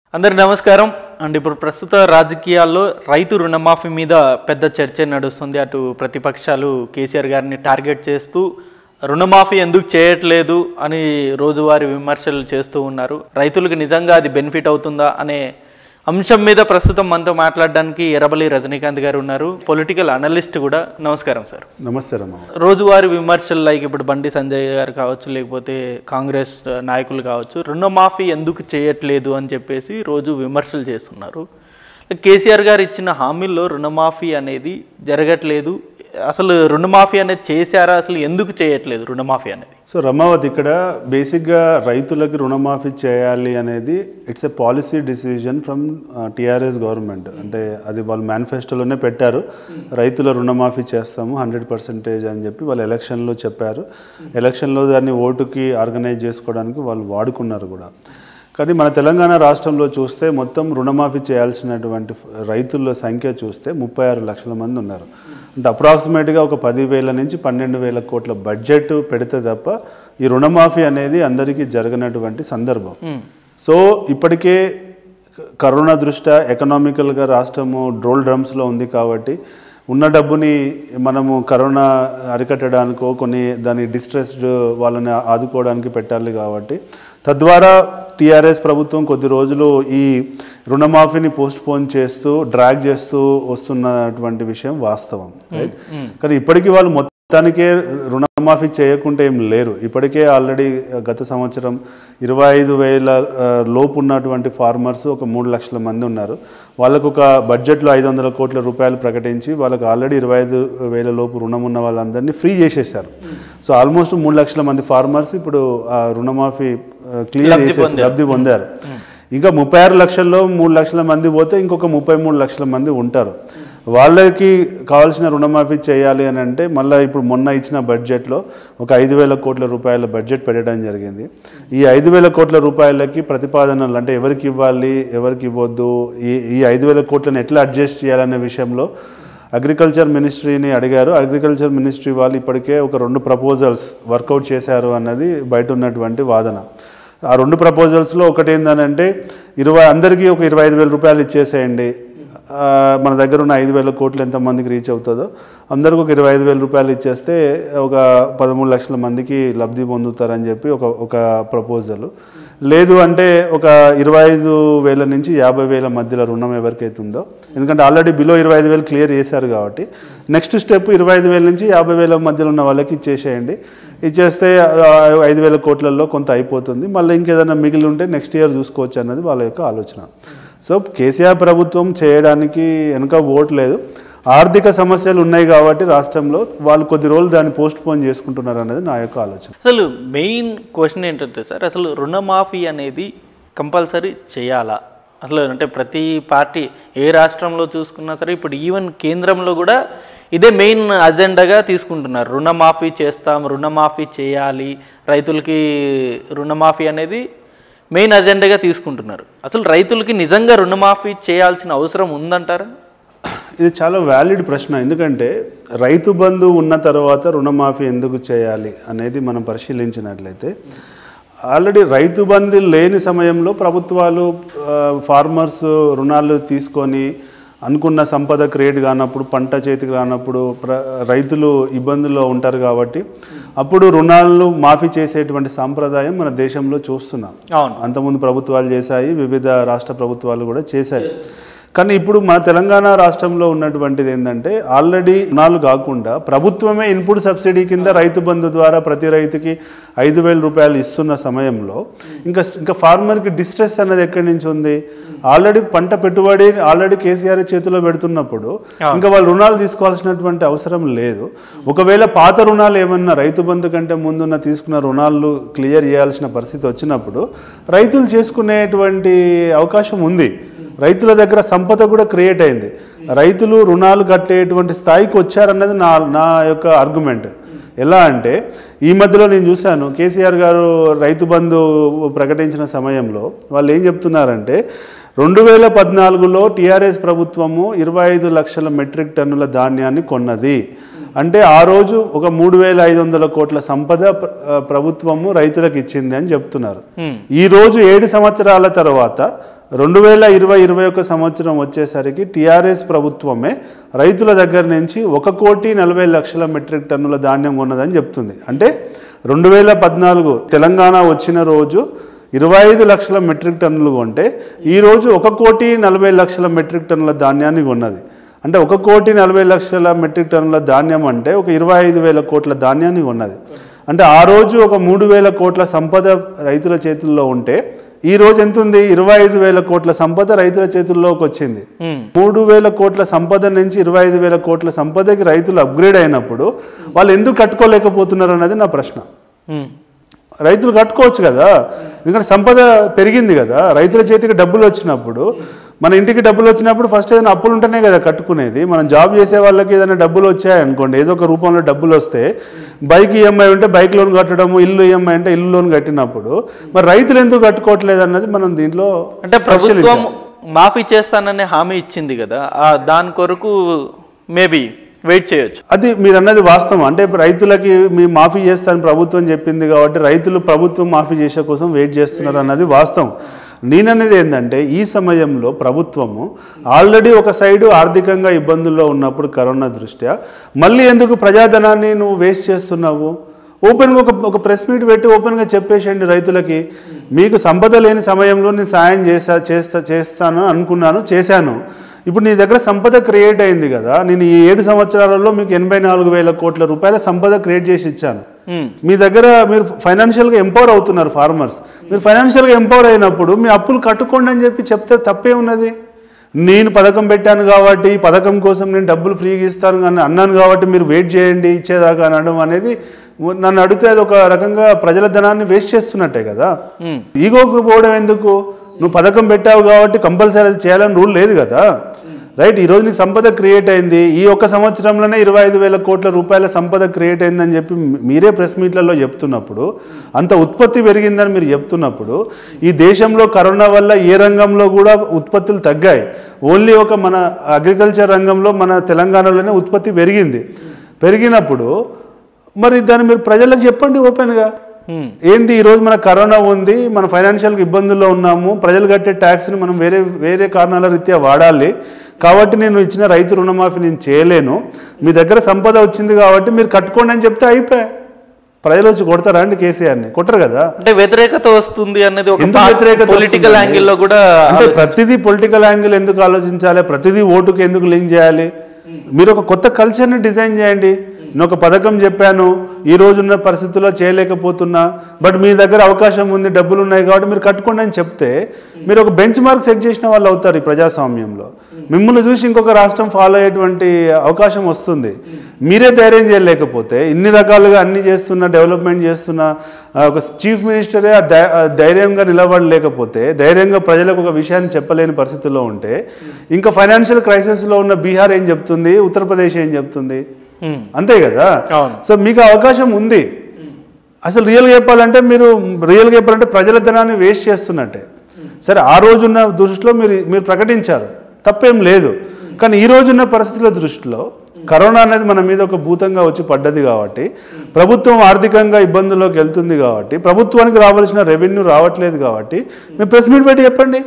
అందరికి నమస్కారం అండ్ ఇప్పుడు ప్రస్తుత రాజకీయాల్లో రైతు రుణమాఫీ మీద పెద్ద చర్చ నడుస్తుంది అటు ప్రతిపక్షాలు కేసీఆర్ గారిని టార్గెట్ చేస్తూ రుణమాఫీ ఎందుకు చేయట్లేదు అని రోజువారీ విమర్శలు చేస్తూ ఉన్నారు రైతులకు నిజంగా అది బెనిఫిట్ అవుతుందా అనే అంశం మీద ప్రస్తుతం మనతో మాట్లాడడానికి ఎర్రబల్లి రజనీకాంత్ గారు ఉన్నారు పొలిటికల్ అనలిస్ట్ కూడా నమస్కారం సార్ నమస్తే రమ్మ రోజువారీ విమర్శలు లైక్ ఇప్పుడు బండి సంజయ్ గారు కావచ్చు లేకపోతే కాంగ్రెస్ నాయకులు కావచ్చు రుణమాఫీ ఎందుకు చేయట్లేదు అని చెప్పేసి రోజు విమర్శలు చేస్తున్నారు కేసీఆర్ గారు ఇచ్చిన హామీల్లో రుణమాఫీ అనేది జరగట్లేదు అసలు రుణమాఫీ అనేది చేశారా అసలు ఎందుకు చేయట్లేదు రుణమాఫీ అనేది సో రమావతి ఇక్కడ బేసిక్గా రైతులకి రుణమాఫీ చేయాలి అనేది it's a policy decision from TRS government అంటే అది వాళ్ళు మేనిఫెస్టోలోనే పెట్టారు రైతుల రుణమాఫీ చేస్తాము హండ్రెడ్ పర్సెంటేజ్ అని చెప్పి వాళ్ళు ఎలక్షన్లో చెప్పారు ఎలక్షన్లో దాన్ని ఓటుకి ఆర్గనైజ్ చేసుకోవడానికి వాళ్ళు వాడుకున్నారు కూడా కానీ మన తెలంగాణ రాష్ట్రంలో చూస్తే మొత్తం రుణమాఫీ చేయాల్సినటువంటి రైతుల సంఖ్య చూస్తే ముప్పై ఆరు లక్షల మంది ఉన్నారు అంటే అప్రాక్సిమేట్గా ఒక పదివేల నుంచి పన్నెండు వేల కోట్ల బడ్జెట్ పెడితే తప్ప ఈ రుణమాఫీ అనేది అందరికీ జరగనటువంటి సందర్భం సో ఇప్పటికే క- కరోనా దృష్ట్యా ఎకనామికల్గా రాష్ట్రము డ్రోల్ డ్రమ్స్లో ఉంది కాబట్టి ఉన్న డబ్బుని మనము కరోనా అరికట్టడానికో కొన్ని దాని డిస్ట్రెస్డ్ వాళ్ళని ఆదుకోవడానికి పెట్టాలి కాబట్టి తద్వారా టీఆర్ఎస్ ప్రభుత్వం కొద్ది రోజులు ఈ రుణమాఫీని పోస్ట్ పోన్ చేస్తూ డ్రాగ్ చేస్తూ వస్తున్నటువంటి విషయం వాస్తవం రైట్ కానీ ఇప్పటికీ వాళ్ళు మొత్తానికే రుణమాఫీ చేయకుంటే ఏం లేరు ఇప్పటికే ఆల్రెడీ గత సంవత్సరం ఇరవై ఐదు వేల ఆ, లోపు ఉన్నటువంటి ఫార్మర్స్ ఒక మూడు లక్షల మంది ఉన్నారు వాళ్ళకు ఒక బడ్జెట్లో ఐదు వందల కోట్ల రూపాయలు ప్రకటించి వాళ్ళకి ఆల్రెడీ ఇరవై ఐదు వేల లోపు రుణం ఉన్న వాళ్ళందరినీ ఫ్రీ చేసేసారు సో ఆల్మోస్ట్ మూడు లక్షల మంది ఫార్మర్స్ ఇప్పుడు ఆ రుణమాఫీ క్లియర్ చేసేసి లబ్ధి పొందారు ఇంకా ముప్పై ఆరు లక్షల్లో మూడు లక్షల మంది పోతే ఇంకొక ముప్పై మూడు లక్షల మంది ఉంటారు వాళ్ళకి కావాల్సిన రుణమాఫీ చేయాలి అని అంటే మళ్ళీ ఇప్పుడు మొన్న ఇచ్చిన బడ్జెట్లో ఒక ఐదు వేల కోట్ల రూపాయల బడ్జెట్ పెట్టడం జరిగింది ఈ ఐదు వేల కోట్ల రూపాయలకి ప్రతిపాదనలు అంటే ఎవరికి ఇవ్వాలి ఎవరికి ఇవ్వద్దు ఈ ఈ ఐదు వేల కోట్లను ఎట్లా అడ్జస్ట్ చేయాలనే విషయంలో అగ్రికల్చర్ మినిస్ట్రీని అడిగారు అగ్రికల్చర్ మినిస్ట్రీ వాళ్ళు ఇప్పటికే ఒక రెండు ప్రపోజల్స్ వర్కౌట్ చేశారు అన్నది బయట ఉన్నటువంటి వాదన ఆ రెండు ప్రపోజల్స్లో ఒకటి ఏంటంటే ఇరవై అందరికీ ఒక ఇరవై ఐదు వేల రూపాయలు ఇచ్చేసేయండి ఆ, మన దగ్గర ఉన్న ఐదు వేల కోట్లు ఎంతమందికి రీచ్ అవుతుందో అందరికి ఒక ఇరవై ఐదు వేల రూపాయలు ఇచ్చేస్తే ఒక పదమూడు లక్షల మందికి లబ్ధి పొందుతారని చెప్పి ఒక ఒక ప్రపోజల్ లేదు అంటే ఒక ఇరవై ఐదు వేల నుంచి యాభై వేల మధ్యలో రుణం ఎవరికైతే ఉందో ఎందుకంటే ఆల్రెడీ బిలో ఇరవై ఐదు వేలు క్లియర్ చేశారు కాబట్టి నెక్స్ట్ స్టెప్ ఇరవై ఐదు వేల నుంచి యాభై వేల మధ్యలో ఉన్న వాళ్ళకి ఇచ్చేసేయండి ఇచ్చేస్తే ఆ, ఐదు వేల కోట్లలో కొంత అయిపోతుంది మళ్ళీ ఇంకేదైనా మిగిలి ఉంటే నెక్స్ట్ ఇయర్ చూసుకోవచ్చు అన్నది వాళ్ళ యొక్క ఆలోచన సో కేసీఆర్ ప్రభుత్వం చేయడానికి వెనుక ఓట్ లేదు ఆర్థిక సమస్యలు ఉన్నాయి కాబట్టి రాష్ట్రంలో వాళ్ళు కొద్ది రోజులు దాన్ని పోస్ట్ పోన్ చేసుకుంటున్నారు అనేది నా యొక్క ఆలోచన అసలు మెయిన్ క్వశ్చన్ ఏంటంటే సార్ అసలు రుణమాఫీ అనేది కంపల్సరీ చేయాలా అసలు అంటే ప్రతి పార్టీ ఏ రాష్ట్రంలో చూసుకున్నా సరే ఇప్పుడు ఈవెన్ కేంద్రంలో కూడా ఇదే మెయిన్ అజెండాగా తీసుకుంటున్నారు రుణమాఫీ చేస్తాం రుణమాఫీ చేయాలి రైతులకి రుణమాఫీ అనేది మెయిన్ అజెండాగా తీసుకుంటున్నారు అసలు రైతులకి నిజంగా రుణమాఫీ చేయాల్సిన అవసరం ఉందంటారా ఇది చాలా వ్యాలిడ్ ప్రశ్న ఎందుకంటే రైతు బంధు ఉన్న తర్వాత రుణమాఫీ ఎందుకు చేయాలి అనేది మనం పరిశీలించినట్లయితే ఆల్రెడీ రైతు బంధు లేని సమయంలో ప్రభుత్వాలు ఆ, ఫార్మర్స్ రుణాలు తీసుకొని అనుకున్న సంపద క్రియేట్ కానప్పుడు పంట చేతికి రానప్పుడు ప్ర రైతులు ఇబ్బందుల్లో ఉంటారు కాబట్టి అప్పుడు రుణాలను మాఫీ చేసేటువంటి సాంప్రదాయం మన దేశంలో చూస్తున్నాం అవును అంతకుముందు ప్రభుత్వాలు చేశాయి వివిధ రాష్ట్ర ప్రభుత్వాలు కూడా చేశాయి కానీ ఇప్పుడు మన తెలంగాణ రాష్ట్రంలో ఉన్నటువంటిది ఏంటంటే ఆల్రెడీ రుణాలు కాకుండా ప్రభుత్వమే ఇన్పుట్ సబ్సిడీ కింద రైతు బంధు ద్వారా ప్రతి రైతుకి ఐదు వేల రూపాయలు ఇస్తున్న సమయంలో ఇంకా ఇంకా ఫార్మర్కి డిస్ట్రెస్ అనేది ఎక్కడి నుంచి ఉంది ఆల్రెడీ పంట పెట్టుబడి ఆల్రెడీ కేసీఆర్ చేతిలో పెడుతున్నప్పుడు ఇంకా వాళ్ళు రుణాలు తీసుకోవాల్సినటువంటి అవసరం లేదు ఒకవేళ పాత రుణాలు ఏమన్నా రైతు బంధు కంటే ముందున్న తీసుకున్న రుణాలు క్లియర్ చేయాల్సిన పరిస్థితి వచ్చినప్పుడు రైతులు చేసుకునేటువంటి అవకాశం ఉంది రైతుల దగ్గర సంపద కూడా క్రియేట్ అయింది రైతులు రుణాలు కట్టేటువంటి స్థాయికి వచ్చారన్నది నా నా యొక్క ఆర్గ్యుమెంట్ ఎలా అంటే ఈ మధ్యలో నేను చూశాను కేసీఆర్ గారు రైతు బంధు ప్రకటించిన సమయంలో వాళ్ళు ఏం చెప్తున్నారంటే రెండు వేల పద్నాలుగులో టీఆర్ఎస్ ప్రభుత్వము ఇరవై ఐదు లక్షల మెట్రిక్ టన్నుల ధాన్యాన్ని కొన్నది అంటే ఆ రోజు ఒక మూడు వేల ఐదు వందల కోట్ల సంపద ప్ర- ప్రభుత్వము రైతులకు ఇచ్చింది అని చెప్తున్నారు Hmm. ఈ రోజు ఏడు సంవత్సరాల తర్వాత రెండు వేల ఇరవై ఇరవై ఒక సంవత్సరం వచ్చేసరికి టీఆర్ఎస్ ప్రభుత్వమే రైతుల దగ్గర నుంచి ఒక కోటి నలభై లక్షల మెట్రిక్ టన్నుల ధాన్యం ఉన్నదని చెప్తుంది అంటే రెండు వేల పద్నాలుగు తెలంగాణ వచ్చిన రోజు ఇరవై ఐదు లక్షల మెట్రిక్ టన్నులు కొంటే ఈరోజు ఒక కోటి నలభై లక్షల మెట్రిక్ టన్నుల ధాన్యాన్ని కొన్నది అంటే ఒక కోటి నలభై లక్షల మెట్రిక్ టన్నుల ధాన్యం అంటే ఒక ఇరవై ఐదు వేల కోట్ల ధాన్యాన్ని కొన్నది అంటే ఆ రోజు ఒక మూడు వేల కోట్ల సంపద రైతుల చేతుల్లో ఉంటే ఈ రోజు ఎంత ఉంది ఇరవై ఐదు వేల కోట్ల సంపద రైతుల చేతుల్లోకి వచ్చింది ఉమ్, మూడు వేల కోట్ల సంపద నుంచి ఇరవై ఐదు వేల కోట్ల సంపదకి రైతులు అప్గ్రేడ్ అయినప్పుడు వాళ్ళు ఎందుకు కట్టుకోలేకపోతున్నారు అన్నది నా ప్రశ్న ఉమ్, రైతులు కట్టుకోవచ్చు కదా ఎందుకంటే సంపద పెరిగింది కదా రైతుల చేతికి డబ్బులు వచ్చినప్పుడు మన ఇంటికి డబ్బులు వచ్చినప్పుడు ఫస్ట్ ఏదైనా అప్పులు ఉంటేనే కదా కట్టుకునేది మనం జాబ్ చేసే వాళ్ళకి ఏదైనా డబ్బులు వచ్చాయనుకోండి ఏదో ఒక రూపంలో డబ్బులు వస్తే బైక్ ఈఎంఐ ఉంటే బైక్ లోన్ కట్టడము ఇల్లు ఈఎంఐ అంటే ఇల్లు లోన్ కట్టినప్పుడు మరి రైతులు ఎందుకు కట్టుకోవట్లేదు అన్నది మనం దీంట్లో అంటే ప్రభుత్వం మాఫీ చేస్తాననే హామీ ఇచ్చింది కదా ఆ దాని కొరకు మేబీ వెయిట్ చేయొచ్చు అది మీరు అన్నది వాస్తవం అంటే రైతులకి మీ మాఫీ చేస్తాను ప్రభుత్వం చెప్పింది కాబట్టి రైతులు ప్రభుత్వం మాఫీ చేసే కోసం వెయిట్ చేస్తున్నారు అన్నది వాస్తవం నేననేది ఏంటంటే ఈ సమయంలో ప్రభుత్వము ఆల్రెడీ ఒక సైడు ఆర్థికంగా ఇబ్బందుల్లో ఉన్నప్పుడు కరోనా దృష్ట్యా మళ్ళీ ఎందుకు ప్రజాధనాన్ని నువ్వు వేస్ట్ చేస్తున్నావు ఓపెన్గా ఒక ఒక ప్రెస్ మీట్ పెట్టి ఓపెన్గా చెప్పేసేయండి రైతులకి మీకు సంపద లేని సమయంలో నేను సాయం చేసా చేస్తా చేస్తాను అనుకున్నాను చేశాను ఇప్పుడు నీ దగ్గర సంపద క్రియేట్ అయింది కదా నేను ఈ ఏడు సంవత్సరాలలో మీకు ఎనభై నాలుగు వేల కోట్ల రూపాయల సంపద క్రియేట్ చేసి ఇచ్చాను ఉమ్, మీ దగ్గర మీరు ఫైనాన్షియల్గా ఎంపవర్ అవుతున్నారు ఫార్మర్స్ మీరు ఫైనాన్షియల్గా ఎంపవర్ అయినప్పుడు మీ అప్పులు కట్టుకోండి అని చెప్పి చెప్తే తప్పే ఉన్నది నేను పథకం పెట్టాను కాబట్టి ఈ పథకం కోసం నేను డబ్బులు ఫ్రీగా ఇస్తాను అని అన్నాను కాబట్టి మీరు వెయిట్ చేయండి ఇచ్చేదాకా అనడం అనేది నన్ను అడిగితే అది ఒక రకంగా ప్రజల ధనాన్ని వేస్ట్ చేస్తున్నట్టే కదా ఉమ్, ఈగోకు పోవడం ఎందుకు నువ్వు పథకం పెట్టావు కాబట్టి కంపల్సరీ అది చేయాలని రూల్ లేదు కదా రైట్ ఈరోజు నీకు సంపద క్రియేట్ అయింది ఈ ఒక్క సంవత్సరంలోనే ఇరవై ఐదు వేల కోట్ల రూపాయల సంపద క్రియేట్ అయిందని చెప్పి మీరే ప్రెస్ మీట్లలో చెప్తున్నప్పుడు అంత ఉత్పత్తి పెరిగిందని మీరు చెప్తున్నప్పుడు ఈ దేశంలో కరోనా వల్ల ఏ రంగంలో కూడా ఉత్పత్తులు తగ్గాయి ఓన్లీ ఒక మన అగ్రికల్చర్ రంగంలో మన తెలంగాణలోనే ఉత్పత్తి పెరిగింది పెరిగినప్పుడు మరి దాన్ని మీరు ప్రజలకు చెప్పండి ఓపెన్గా ఉమ్, ఏంది ఈరోజు మన కరోనా ఉంది మన ఫైనాన్షియల్గా ఇబ్బందుల్లో ఉన్నాము ప్రజలు కట్టే ట్యాక్స్ని మనం వేరే వేరే కారణాల రీత్యా వాడాలి కాబట్టి నేను ఇచ్చిన రైతు రుణమాఫీ నేను చేయలేను మీ దగ్గర సంపద వచ్చింది కాబట్టి మీరు కట్టుకోండి అని చెప్తే అయిపోయా ప్రజలు వచ్చి కొడతారా అండి కేసీఆర్ని కొట్టరు కదా అంటే వ్యతిరేకత వస్తుంది అనేది ఒక ఎందుకు వ్యతిరేకత పొలిటికల్ వస్తుందండి? యాంగిల్లో కూడా అంటే ప్రతిదీ పొలిటికల్ యాంగిల్ ఎందుకు ఆలోచించాలి ప్రతిదీ ఓటుకి ఎందుకు లింక్ చేయాలి మీరు ఒక కొత్త కల్చర్ని డిజైన్ చేయండి నేను ఒక పథకం చెప్పాను ఈ రోజున్న పరిస్థితుల్లో చేయలేకపోతున్నా బట్ మీ దగ్గర అవకాశం ఉంది డబ్బులు ఉన్నాయి కాబట్టి మీరు కట్టుకోండి అని చెప్తే మీరు ఒక బెంచ్ మార్క్ సెట్ చేసిన వాళ్ళు అవుతారు ఈ ప్రజాస్వామ్యంలో మిమ్మల్ని చూసి ఇంకొక రాష్ట్రం ఫాలో అయ్యేటువంటి అవకాశం వస్తుంది మీరే ధైర్యం చేయలేకపోతే ఇన్ని రకాలుగా అన్ని చేస్తున్న డెవలప్మెంట్ చేస్తున్న ఆ, ఒక చీఫ్ మినిస్టరే ఆ ధై- ఆ ధైర్యంగా నిలబడలేకపోతే ధైర్యంగా ప్రజలకు ఒక విషయాన్ని చెప్పలేని పరిస్థితుల్లో ఉంటే ఇంకా ఫైనాన్షియల్ క్రైసిస్లో ఉన్న బీహార్ ఏం చెప్తుంది ఉత్తరప్రదేశ్ ఏం చెప్తుంది ఉమ్, అంతే కదా అవును సో మీకు అవకాశం ఉంది అసలు రియల్గా చెప్పాలంటే మీరు రియల్గా చెప్పాలంటే ప్రజల ధనాన్ని వేస్ట్ చేస్తున్నట్టే సరే ఆ రోజున్న దృష్టిలో మీరు మీరు ప్రకటించారు తప్పేం లేదు కానీ ఈ రోజున్న పరిస్థితుల దృష్టిలో కరోనా అనేది మన మీద ఒక భూతంగా వచ్చి పడ్డది కాబట్టి ప్రభుత్వం ఆర్థికంగా ఇబ్బందుల్లోకి వెళ్తుంది కాబట్టి ప్రభుత్వానికి రావాల్సిన రెవెన్యూ రావట్లేదు కాబట్టి మీరు ప్రెస్ మీట్ పెట్టి చెప్పండి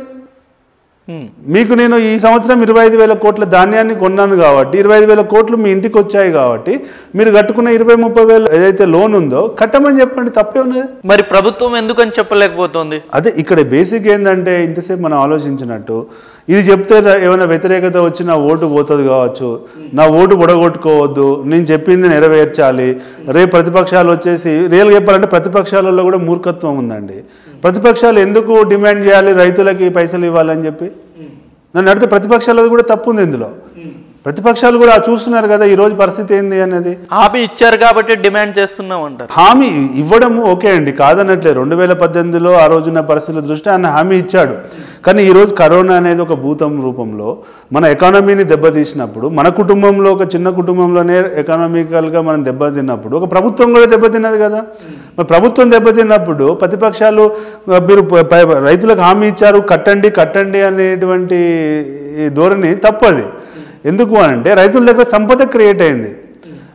ఉమ్, మీకు నేను ఈ సంవత్సరం ఇరవై ఐదు వేల కోట్ల ధాన్యాన్ని కొన్నాను కాబట్టి ఇరవై ఐదు వేల కోట్లు మీ ఇంటికి వచ్చాయి కాబట్టి మీరు కట్టుకున్న ఇరవై ముప్పై వేలు ఏదైతే లోన్ ఉందో కట్టమని చెప్పండి తప్పే ఉన్నది మరి ప్రభుత్వం ఎందుకని చెప్పలేకపోతుంది అదే ఇక్కడ బేసిక్ ఏంటంటే ఇంతసేపు మనం ఆలోచించినట్టు ఇది చెప్తే ర- ఏమైనా వ్యతిరేకత వచ్చి నా ఓటు పోతుంది కావచ్చు నా ఓటు పొడగొట్టుకోవద్దు నేను చెప్పింది నెరవేర్చాలి రేపు ప్రతిపక్షాలు వచ్చేసి రియల్గా చెప్పాలంటే ప్రతిపక్షాలలో కూడా మూర్ఖత్వం ఉందండి ప్రతిపక్షాలు ఎందుకు డిమాండ్ చేయాలి రైతులకి పైసలు ఇవ్వాలని చెప్పి నన్ను అడిగితే ప్రతిపక్షాలది కూడా తప్పు ఉంది ఇందులో ప్రతిపక్షాలు కూడా చూస్తున్నారు కదా ఈ రోజు పరిస్థితి ఏంది అనేది హామీ ఇచ్చారు కాబట్టి డిమాండ్ చేస్తున్నాం అంటారు హామీ ఇవ్వడము ఓకే అండి కాదనట్లే రెండు వేల పద్దెనిమిదిలో ఆ రోజున్న పరిస్థితుల దృష్ట్యా ఆయన హామీ ఇచ్చాడు కానీ ఈరోజు కరోనా అనేది ఒక భూతం రూపంలో మన ఎకానమీని దెబ్బతీసినప్పుడు మన కుటుంబంలో ఒక చిన్న కుటుంబంలోనే ఎకనామికల్గా మనం దెబ్బతిన్నప్పుడు ఒక ప్రభుత్వం కూడా దెబ్బతిన్నది కదా మరి ప్రభుత్వం దెబ్బతిన్నప్పుడు ప్రతిపక్షాలు ఆ, మీరు ప- ప- రైతులకు హామీ ఇచ్చారు కట్టండి కట్టండి అనేటువంటి ఈ ధోరణి తప్పు అది ఎందుకు అని అంటే రైతుల దగ్గర సంపద క్రియేట్ అయింది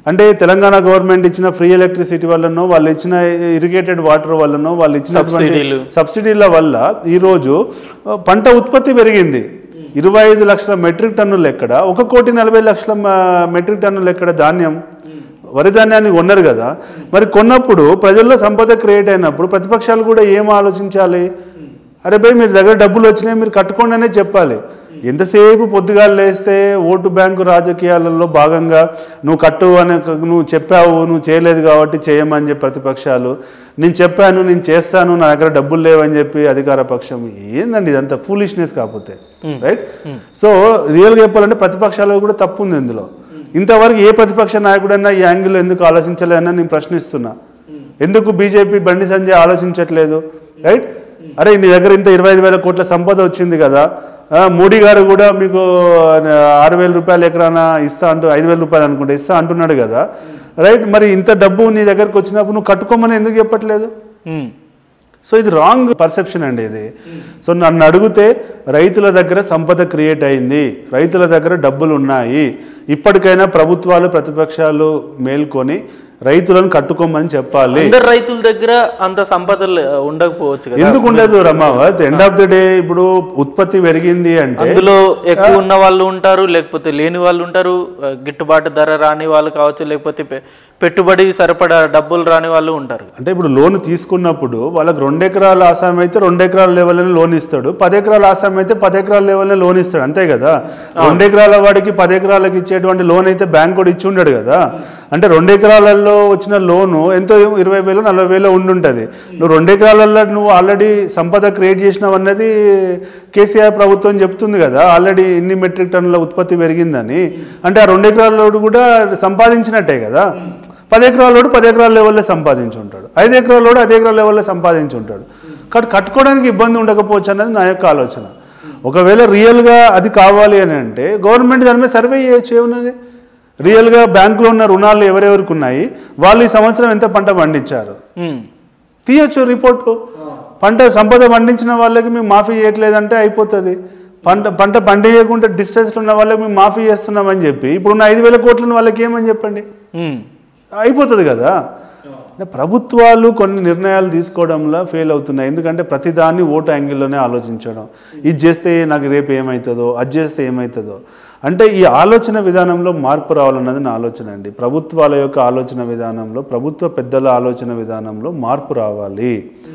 అంటే తెలంగాణ గవర్నమెంట్ ఇచ్చిన ఫ్రీ ఎలక్ట్రిసిటీ వల్లనో వాళ్ళు ఇచ్చిన ఇరిగేటెడ్ వాటర్ వల్లనో వాళ్ళు ఇచ్చిన సబ్సిడీలు. సబ్సిడీల వల్ల ఈరోజు ఆ, పంట ఉత్పత్తి పెరిగింది ఇరవై ఐదు లక్షల మెట్రిక్ టన్నులు ఎక్కడ ఒక కోటి నలభై లక్షల ఆ, మెట్రిక్ టన్నులు ఎక్కడ ధాన్యం వరి ధాన్యాన్ని కొన్నారు కదా మరి కొన్నప్పుడు ప్రజల్లో సంపద క్రియేట్ అయినప్పుడు ప్రతిపక్షాలు కూడా ఏం ఆలోచించాలి అరే భయ్ మీరు దగ్గర డబ్బులు వచ్చినాయి మీరు కట్టుకోండి అనే చెప్పాలి ఎంతసేపు పొద్దుగాలు లేస్తే ఓటు బ్యాంకు రాజకీయాలలో భాగంగా నువ్వు కట్టు అని నువ్వు చెప్పావు నువ్వు చేయలేదు కాబట్టి చేయమని చెప్పి ప్రతిపక్షాలు నేను చెప్పాను నేను చేస్తాను నా దగ్గర డబ్బులు లేవని చెప్పి అధికార పక్షం ఏందండి ఇదంతా ఫూలిష్నెస్ కాకపోతే రైట్ సో రియల్గా చెప్పాలంటే ప్రతిపక్షాలకు కూడా తప్పు ఉంది ఇందులో ఇంతవరకు ఏ ప్రతిపక్ష నాయకుడైనా ఈ యాంగిల్ ఎందుకు ఆలోచించలేదని నేను ప్రశ్నిస్తున్నా ఎందుకు బీజేపీ బండి సంజయ్ ఆలోచించట్లేదు రైట్ అరే నీ దగ్గర ఇంత ఇరవై ఐదు వేల కోట్ల సంపద వచ్చింది కదా ఆ, మోడీ గారు కూడా మీకు ఆ, ఆరు వేల రూపాయలు ఎకరానా ఇస్తా అంటూ ఐదు వేల రూపాయలు అనుకుంటే ఇస్తా అంటున్నాడు కదా రైట్ మరి ఇంత డబ్బు నీ దగ్గరకు వచ్చినప్పుడు నువ్వు కట్టుకోమని ఎందుకు చెప్పట్లేదు ఉమ్. సో ఇది రాంగ్ పర్సెప్షన్ అండి ఇది సో నన్ను అడిగితే రైతుల దగ్గర సంపద క్రియేట్ అయింది రైతుల దగ్గర డబ్బులు ఉన్నాయి ఇప్పటికైనా ప్రభుత్వాలు ప్రతిపక్షాలు మేల్కొని రైతులను కట్టుకోమని చెప్పాలి అందరు రైతుల దగ్గర అంత సంపద లే- ఉండకపోవచ్చు కదా ఎందుకు ఉండదు Ramavath end of the day ఇప్పుడు ఉత్పత్తి పెరిగింది అంటే అందులో ఎక్కువ ఉన్న వాళ్ళు ఉంటారు లేకపోతే లేని వాళ్ళు ఉంటారు ఆ, గిట్టుబాటు ధర రాని వాళ్ళు కావచ్చు లేకపోతే పె- పెట్టుబడి సరిపడా డబ్బులు రాని వాళ్ళు ఉంటారు అంటే ఇప్పుడు లోన్ తీసుకున్నప్పుడు వాళ్ళకి రెండు ఎకరాల ఆసాం అయితే రెండు ఎకరాల లెవెల్ని లోన్ ఇస్తాడు పది ఎకరాల ఆసాం అయితే పది ఎకరాల లెవెల్ని లోన్ ఇస్తాడు అంతే కదా రెండు ఎకరాల వాడికి పది ఎకరాలకు ఇచ్చేటువంటి లోన్ అయితే బ్యాంక్ కూడా ఇచ్చి ఉండడు కదా అంటే రెండు ఎకరాలలో వచ్చిన లోను ఎంతో ఇరవై వేలు నలభై వేలు ఉండుంటుంది నువ్వు రెండు ఎకరాలలో నువ్వు ఆల్రెడీ సంపద క్రియేట్ చేసినావు అన్నది కేసీఆర్ ప్రభుత్వం చెప్తుంది కదా ఆల్రెడీ ఇన్ని మెట్రిక్ టన్నుల ఉత్పత్తి పెరిగిందని అంటే ఆ రెండు ఎకరాల కూడా సంపాదించినట్టే కదా పది ఎకరాలోడు పది ఎకరాల లెవెల్లో సంపాదించి ఉంటాడు ఐదు ఎకరాలోడు ఐదు ఎకరాల లెవెల్లో సంపాదించి ఉంటాడు కాబట్టి కట్టుకోవడానికి ఇబ్బంది ఉండకపోవచ్చు అన్నది నా యొక్క ఆలోచన ఒకవేళ రియల్గా అది కావాలి అని అంటే గవర్నమెంట్ దాని మీద సర్వే చేయొచ్చు ఏమున్నది రియల్గా బ్యాంకులో ఉన్న రుణాలు ఎవరెవరికి ఉన్నాయి వాళ్ళు ఈ సంవత్సరం ఎంత పంట పండించారు ఉమ్. తీయొచ్చు రిపోర్టు పంట సంపద పండించిన వాళ్ళకి మేము మాఫీ చేయట్లేదంటే అయిపోతుంది పంట పంట పండించకుండా డిస్టెన్స్లో ఉన్న వాళ్ళకి మేము మాఫీ చేస్తున్నామని చెప్పి ఇప్పుడున్న ఐదు వేల కోట్లను వాళ్ళకి ఏమని చెప్పండి ఉమ్. అయిపోతుంది కదా అంటే ప్రభుత్వాలు కొన్ని నిర్ణయాలు తీసుకోవడంలో ఫెయిల్ అవుతున్నాయి ఎందుకంటే ప్రతిదాన్ని ఓటు యాంగిల్లోనే ఆలోచించడం ఇది చేస్తే నాకు రేపు ఏమవుతుందో అది చేస్తే ఏమవుతుందో అంటే ఈ ఆలోచన విధానంలో మార్పు రావాలన్నది నా ఆలోచన అండి ప్రభుత్వాల యొక్క ఆలోచన విధానంలో ప్రభుత్వ పెద్దల ఆలోచన విధానంలో మార్పు రావాలి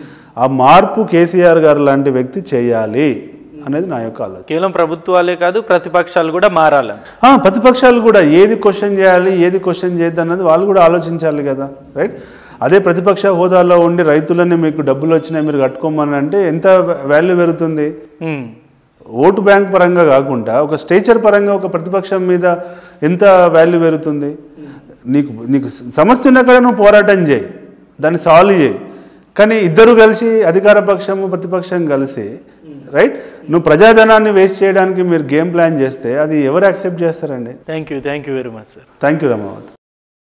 ఆ మార్పు కేసీఆర్ గారు లాంటి వ్యక్తి చేయాలి అనేది నా యొక్క ఆలోచన కేవలం ప్రభుత్వాలే కాదు ప్రతిపక్షాలు కూడా మారాలని ఆ, ప్రతిపక్షాలు కూడా ఏది క్వశ్చన్ చేయాలి ఏది క్వశ్చన్ చేయొద్దు అన్నది వాళ్ళు కూడా ఆలోచించాలి కదా రైట్ అదే ప్రతిపక్ష హోదాలో ఉండి రైతులని మీకు డబ్బులు వచ్చినాయి మీరు కట్టుకోమని అంటే ఎంత వాల్యూ పెరుగుతుంది ఉమ్. ఓటు బ్యాంక్ పరంగా కాకుండా ఒక స్టేచర్ పరంగా ఒక ప్రతిపక్షం మీద ఎంత వాల్యూ పెరుగుతుంది నీకు నీకు సమస్య ఉన్న కాడ నువ్వు పోరాటం చేయి దాన్ని సాల్వ్ చేయి కానీ ఇద్దరు కలిసి అధికార పక్షము ప్రతిపక్షం కలిసి రైట్ నువ్వు ప్రజాధనాన్ని వేస్ట్ చేయడానికి మీరు గేమ్ ప్లాన్ చేస్తే అది ఎవరు యాక్సెప్ట్ చేస్తారండి thank you thank you very much sir thank you Ramavath